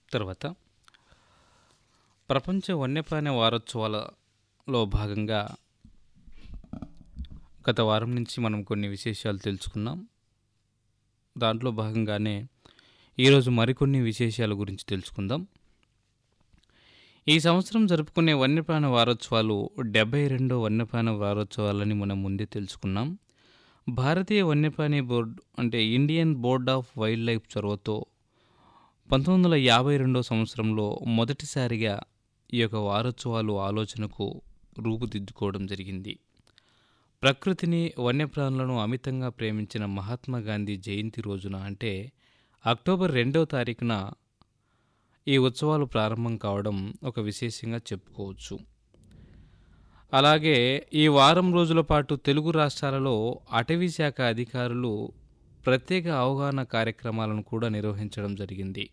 తర్వాత ప్రపంచ వన్యప్రాణి వారోత్సవాలలో భాగంగా గత వారం నుంచి మనం కొన్ని విశేషాలు తెలుసుకున్నాం దాంట్లో భాగంగానే ఈరోజు మరికొన్ని విశేషాల గురించి తెలుసుకుందాం ఈ సంవత్సరం జరుపుకునే వన్యప్రాణ వారోత్సవాలు డెబ్బై రెండో వన్యప్రాణ వారోత్సవాలని మనం ముందే తెలుసుకున్నాం భారతీయ వన్యప్రాణి బోర్డు అంటే ఇండియన్ బోర్డ్ ఆఫ్ వైల్డ్ లైఫ్ చొరవతో పంతొమ్మిది వందల యాభై రెండో సంవత్సరంలో మొదటిసారిగా ఈ యొక్క వారోత్సవాలు ఆలోచనకు రూపుదిద్దుకోవడం జరిగింది ప్రకృతిని వన్యప్రాణులను అమితంగా ప్రేమించిన మహాత్మా గాంధీ జయంతి రోజున అంటే అక్టోబర్ రెండవ తారీఖున ఈ ఉత్సవాలు ప్రారంభం కావడం ఒక విశేషంగా చెప్పుకోవచ్చు అలాగే ఈ వారం రోజుల పాటు తెలుగు రాష్ట్రాలలో అటవీ శాఖ అధికారులు ప్రత్యేక అవగాహన కార్యక్రమాలను కూడా నిర్వహించడం జరిగింది